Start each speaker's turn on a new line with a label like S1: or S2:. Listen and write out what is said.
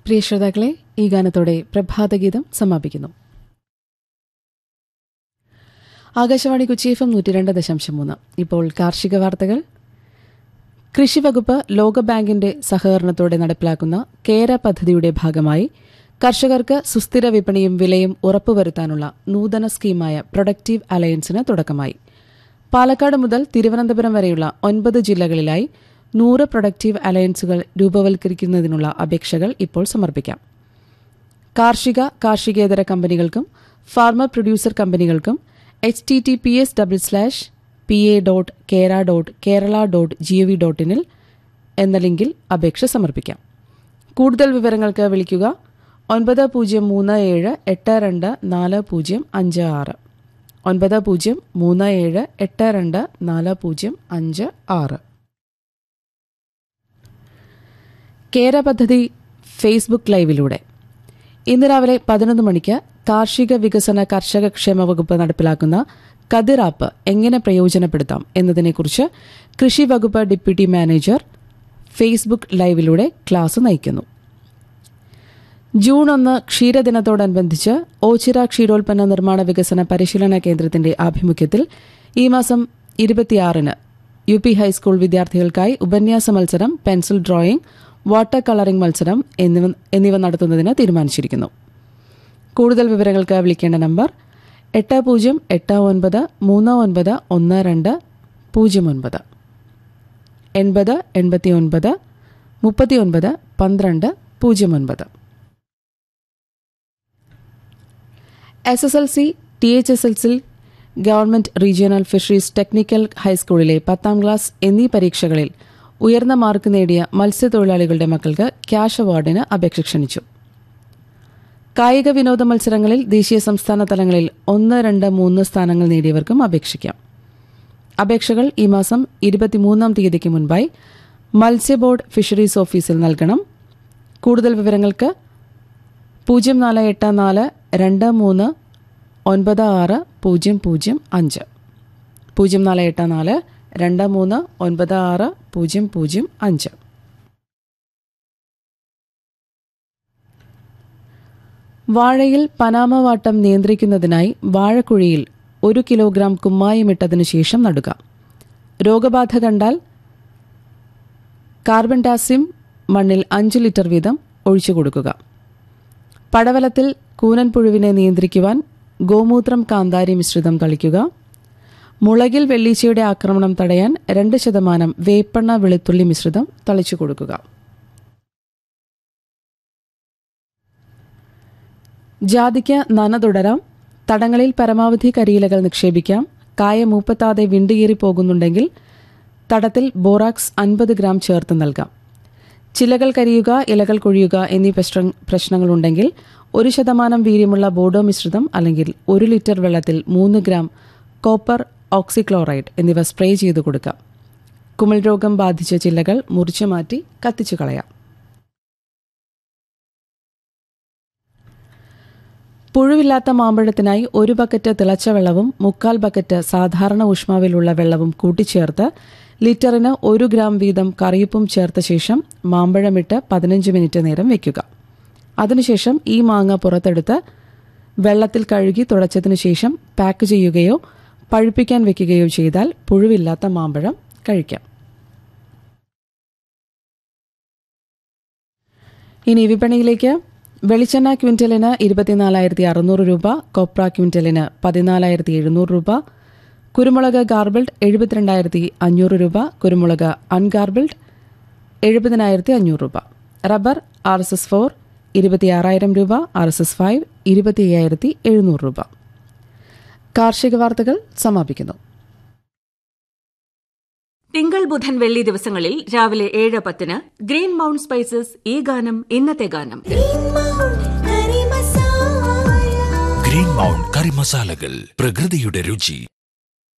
S1: പ്രിയ ശ്രോതാക്കളെ ഈ ഗാനത്തോടെ പ്രഭാതഗീതം സമാപിക്കുന്നു ആകാശവാണി കൊച്ചി എഫ് എം നൂറ്റി രണ്ട് ദശാംശം മൂന്ന് ഇപ്പോൾ കാർഷിക വാർത്തകൾ കൃഷി വകുപ്പ് ലോകബാങ്കിന്റെ സഹകരണത്തോടെ നടപ്പിലാക്കുന്ന കേര പദ്ധതിയുടെ ഭാഗമായി കർഷകർക്ക് സുസ്ഥിര വിപണിയും വിലയും ഉറപ്പുവരുത്താനുള്ള നൂതന സ്കീമായ പ്രൊഡക്റ്റീവ് അലയൻസിന് തുടക്കമായി പാലക്കാട് മുതൽ തിരുവനന്തപുരം വരെയുള്ള ഒൻപത് ജില്ലകളിലായി നൂറ് പ്രൊഡക്റ്റീവ് അലയൻസുകൾ രൂപവൽക്കരിക്കുന്നതിനുള്ള അപേക്ഷകൾ ഇപ്പോൾ സമർപ്പിക്കാം കാർഷിക കാർഷികേതര കമ്പനികൾക്കും ഫാർമർ പ്രൊഡ്യൂസർ കമ്പനികൾക്കും H T T P S double slash P A dot kera dot Kerala dot G O V dot ഇനിൽ എന്ന ലിങ്കിൽ അപേക്ഷ സമർപ്പിക്കാം കൂടുതൽ വിവരങ്ങൾക്ക് വിളിക്കുക ഒൻപത് പൂജ്യം മൂന്ന് ഏഴ് എട്ട് രണ്ട് നാല് പൂജ്യം അഞ്ച് ആറ് ഒൻപത് പൂജ്യം മൂന്ന് ഏഴ് എട്ട് രണ്ട് നാല് പൂജ്യം അഞ്ച് ആറ് കേര പദ്ധതി ഫേസ്ബുക്ക് ലൈവിലൂടെ ഇന്ന് രാവിലെ പതിനൊന്ന് മണിക്ക് കാർഷിക വികസന കർഷക ക്ഷേമ വകുപ്പ് നടപ്പിലാക്കുന്ന കതിർ ആപ്പ് എങ്ങനെ പ്രയോജനപ്പെടുത്താം എന്നതിനെക്കുറിച്ച് കൃഷി വകുപ്പ് ഡെപ്യൂട്ടി മാനേജർ ഫേസ്ബുക്ക് ലൈവിലൂടെ ക്ലാസ് നയിക്കുന്നു ജൂൺ ഒന്ന് ക്ഷീരദിനത്തോടനുബന്ധിച്ച് ഓച്ചിറ ക്ഷീരോൽപ്പന്ന നിർമ്മാണ വികസന പരിശീലന കേന്ദ്രത്തിന്റെ ആഭിമുഖ്യത്തിൽ ഈ മാസം ഇരുപത്തിയാറിന് യു പി ഹൈസ്കൂൾ വിദ്യാർത്ഥികൾക്കായി ഉപന്യാസ മത്സരം പെൻസിൽ ഡ്രോയിംഗ് വാട്ടർ കളറിംഗ് മത്സരം എന്നിവ എന്നിവ നടത്തുന്നതിന് തീരുമാനിച്ചിരിക്കുന്നു കൂടുതൽ വിവരങ്ങൾക്ക് വിളിക്കേണ്ട നമ്പർ എട്ട് പൂജ്യം എട്ട് ഒൻപത് മൂന്ന് ഒൻപത് ഒന്ന് രണ്ട് പൂജ്യം ഒൻപത് എൺപത് എൺപത്തി ഒൻപത് മുപ്പത്തി ഒൻപത് പന്ത്രണ്ട് പൂജ്യം ഒൻപത് S S L C T H S L C government regional fisheries technical ഹൈസ്കൂളിലെ പത്താം ക്ലാസ് എന്നീ പരീക്ഷകളിൽ ഉയർന്ന മാർക്ക് നേടിയ മത്സ്യത്തൊഴിലാളികളുടെ മക്കൾക്ക് ക്യാഷ് അവാർഡിന് അപേക്ഷ ക്ഷണിച്ചു കായിക വിനോദ മത്സരങ്ങളിൽ ദേശീയ സംസ്ഥാന തലങ്ങളിൽ ഒന്ന് രണ്ട് മൂന്ന് സ്ഥാനങ്ങൾ നേടിയവർക്കും അപേക്ഷിക്കാം അപേക്ഷകൾ ഈ മാസം ഇരുപത്തിമൂന്നാം തീയതിക്ക് മുൻപായി മത്സ്യ ബോർഡ് ഫിഷറീസ് ഓഫീസിൽ നൽകണം കൂടുതൽ വിവരങ്ങൾക്ക് പൂജ്യം നാല് എട്ട് നാല് രണ്ട് മൂന്ന് ഒൻപത് ആറ് പൂജ്യം പൂജ്യം അഞ്ച് പൂജ്യം നാല് എട്ട് നാല് രണ്ട് മൂന്ന് ഒൻപത് ആറ് പൂജ്യം പൂജ്യം അഞ്ച് വാഴയിൽ പനാമ വാട്ടം നിയന്ത്രിക്കുന്നതിനായി വാഴക്കുഴിയിൽ ഒരു കിലോഗ്രാം കുമ്മായമിട്ടതിനു ശേഷം നടുക രോഗബാധ കണ്ടാൽ കാർബൺ ഡാസിം മണ്ണിൽ അഞ്ച് ലിറ്റർ വീതം ഒഴിച്ചു കൊടുക്കുക പടവലത്തിൽ കൂനൻ പുഴുവിനെ നിയന്ത്രിക്കുവാൻ ഗോമൂത്രം കാന്താരി മിശ്രിതം തളിക്കുക മുളകിൽ വെള്ളീച്ചയുടെ ആക്രമണം തടയാൻ രണ്ട് ശതമാനം വേപ്പെണ്ണ വെളുത്തുള്ളി മിശ്രിതം തളിച്ചു കൊടുക്കുക ജാതിക്ക് നന തുടരാം തടങ്ങളിൽ പരമാവധി കരിയിലകൾ നിക്ഷേപിക്കാം കായ മൂപ്പത്താതെ വിണ്ടുകീറി പോകുന്നുണ്ടെങ്കിൽ തടത്തിൽ ബോറാക്സ് അൻപത് ഗ്രാം ചേർത്ത് നൽകാം ചിലകൾ കരിയുക ഇലകൾ കൊഴിയുക എന്നീ പ്രശ്ന- പ്രശ്നങ്ങളുണ്ടെങ്കിൽ ഒരു ശതമാനം വീര്യമുള്ള ബോഡോ മിശ്രിതം അല്ലെങ്കിൽ ഒരു ലിറ്റർ വെള്ളത്തിൽ മൂന്ന് ഗ്രാം കോപ്പർ ഓക്സിക്ലോറൈഡ് എന്നിവ സ്പ്രേ ചെയ്തു കൊടുക്കാം കുമിൾ രോഗം ബാധിച്ച ചില്ലകൾ മുറിച്ചു മാറ്റി കത്തിച്ചു കളയാം പുഴുവില്ലാത്ത മാമ്പഴത്തിനായി ഒരു ബക്കറ്റ് തിളച്ച വെള്ളവും മുക്കാൽ ബക്കറ്റ് സാധാരണ ഊഷ്മാവിലുള്ള വെള്ളവും കൂട്ടിച്ചേർത്ത് ലിറ്ററിന് ഒരു ഗ്രാം വീതം കറിയുപ്പും ചേർത്ത ശേഷം മാമ്പഴമിട്ട് പതിനഞ്ച് മിനിറ്റ് നേരം വെക്കുക അതിനുശേഷം ഈ മാങ്ങ പുറത്തെടുത്ത് വെള്ളത്തിൽ കഴുകി തുടച്ചതിനു ശേഷം പാക്ക് ചെയ്യുകയോ പഴുപ്പിക്കാൻ വെക്കുകയോ ചെയ്താൽ പുഴുവില്ലാത്ത മാമ്പഴം കഴിക്കാം ഇനി വിപണിയിലേക്ക് വെളിച്ചെണ്ണ ക്വിന്റലിന് ഇരുപത്തിനാലായിരത്തി അറുന്നൂറ് രൂപ കൊപ്ര ക്വിന്റലിന് പതിനാലായിരത്തി എഴുന്നൂറ് രൂപ കുരുമുളക് ഗാർബിൾഡ് എഴുപത്തിരണ്ടായിരത്തി അഞ്ഞൂറ് രൂപ കുരുമുളക് അൺഗാർബിൾഡ് എഴുപതിനായിരത്തി അഞ്ഞൂറ് രൂപ rubber R S S four ഇരുപത്തിയാറായിരം രൂപ ആർ എസ് എസ് ഫൈവ് ഇരുപത്തി അയ്യായിരത്തി എഴുന്നൂറ് രൂപ കാർഷിക വാർത്തകൾ സമാപിക്കുന്നു
S2: തിങ്കൾ ബുധൻ വെള്ളി ദിവസങ്ങളിൽ രാവിലെ ഏഴ് പത്തിന് ഗ്രീൻ മൗണ്ട് സ്പൈസസ് ഈ ഗാനം ഇന്നത്തെ ഗാനം
S3: ഗ്രീൻ മൗണ്ട് കറി മസാലകൾ പ്രകൃതിയുടെ രുചി